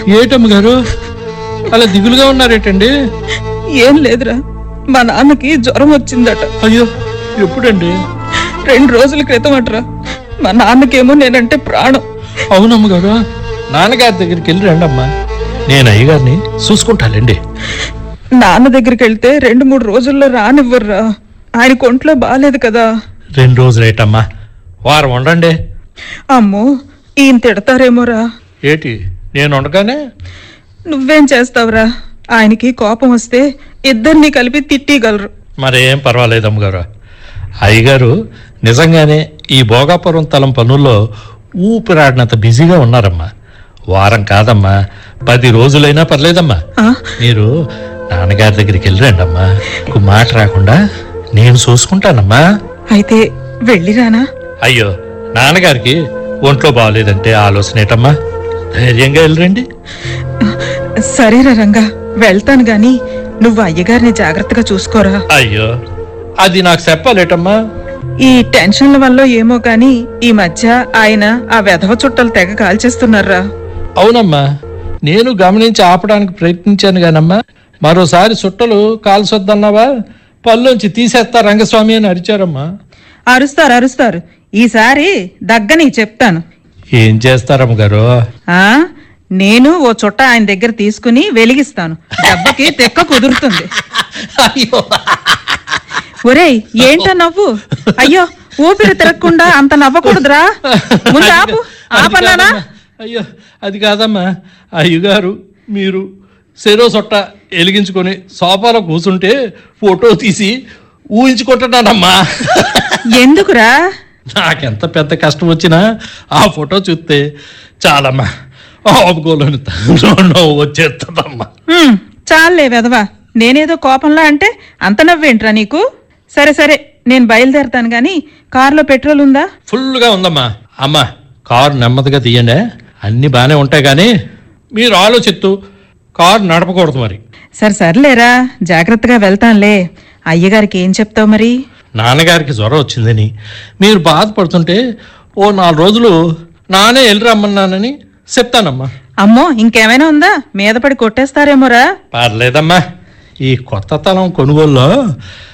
ఏటమ్మ గారు అలా దిగులుగా ఉన్నారేటండి ఏం లేదురా మా నాన్నకి జ్వరం వచ్చిందట అయ్యో ఎప్పుడండి రెండు రోజుల క్రితం అట్రా మా నాన్నకేమో నేనంటే ప్రాణం అవునమ్మ గారు నాన్నగారి దగ్గరికి వెళ్ళి రండి అమ్మా నేను అయ్యగారిని చూసుకుంటానండి నాన్న దగ్గరికి వెళ్తే రెండు మూడు రోజుల్లో రానివ్వర్రా ఆయన ఒంట్లో బాగాలేదు కదా రెండు రోజులేటమ్మా వారం ఉండండి అమ్మో ఈయన తిడతారేమోరా ఏటి నేను ఉండగానే నువ్వేం చేస్తావురా ఆయనకి కోపం వస్తే ఇద్దరిని కలిపి తిట్టిగలరు మరేం పర్వాలేదు అమ్మగారు అయ్యగారు నిజంగానే ఈ భోగాపురం తలం పనుల్లో ఊపిరాడినంత బిజీగా ఉన్నారమ్మా వారం కాదమ్మా పది రోజులైనా పర్లేదమ్మా ఆ, మీరు నాన్నగారి దగ్గరికి వెళ్ళిరండి అమ్మా ఒక మాట రాకుండా నేను చూసుకుంటానమ్మా అయితే వెళ్ళిరానా అయ్యో నాన్నగారికి ఒంట్లో బాగలేదంటే ఆలోచన ఏటమ్మా ధైర్యంగా వెళ్ళరండి సరేరా రంగా వెళ్తాను గాని నువ్వు అయ్యగారిని జాగ్రత్తగా చూసుకోరా అయ్యో అది నాకు చెప్పాలేటమ్మా ఈ టెన్షన్ల వల్ల ఏమో గాని ఈ మధ్య ఆయన ఆ వెధవ చుట్టలు తెగ కాల్చేస్తున్నారా అవునమ్మా నేను గమనించి ఆపడానికి ప్రయత్నించాను గానమ్మా మరోసారి చుట్టలు కాల్సొద్దన్నావా పళ్ళోంచి తీసేస్తా రంగస్వామి అని అరిచారమ్మా అరుస్తారు అరుస్తారు ఈసారి దగ్గని చెప్తాను ఏం చేస్తారమ్మ గారు ఆ నేను ఓ చుట్ట ఆయన దగ్గర తీసుకుని వెలిగిస్తాను దెబ్బకి తెక్క కుదురుతుంది అయ్యో ఒరేయ్ ఏంట నవ్వు అయ్యో ఊపిరి తిరగకుండా అంత నవ్వకూడదురా ముందు ఆపు అది ఆపన్నానా కాదమ్మా. అయ్యో అది కాదమ్మా అయ్యగారు మీరు సెరో సొట్ట వెలిగించుకొని సోఫాలో కూర్చుంటే ఫోటో తీసి ఊహించుకుంటున్నానమ్మా ఎందుకురా నాకెంత పెద్ద కష్టం వచ్చినా ఆ ఫోటో చూస్తే చాలమ్మా ఆపుకోలేను నవ్వు వచ్చేస్తుందమ్మా హ్మ్, చాలే వెధవా నేనేదో కోపంలో అంటే అంత నవ్వేంట్రా నీకు సరే సరే నేను బయలుదేరతాను గాని కారులో పెట్రోల్ ఉందా ఫుల్గా ఉందమ్మా అమ్మా కారు నెమ్మదిగా తీయండి అన్నీ బాగానే ఉంటాయి కానీ మీరు ఆలోచిస్తూ కారు నడపకూడదు మరి సరే సర్లేరా జాగ్రత్తగా వెళ్తానులే అయ్యగారికి ఏం చెప్తావు మరి నాన్నగారికి జ్వరం వచ్చిందని మీరు బాధపడుతుంటే ఓ నాలుగు రోజులు నానే వెళ్ళి రమ్మన్నానని చెప్తానమ్మా అమ్మో ఇంకేమైనా ఉందా మీద పడి కొట్టేస్తారేమోరా పర్లేదమ్మా ఈ కొత్త తలం కొనుగోలులో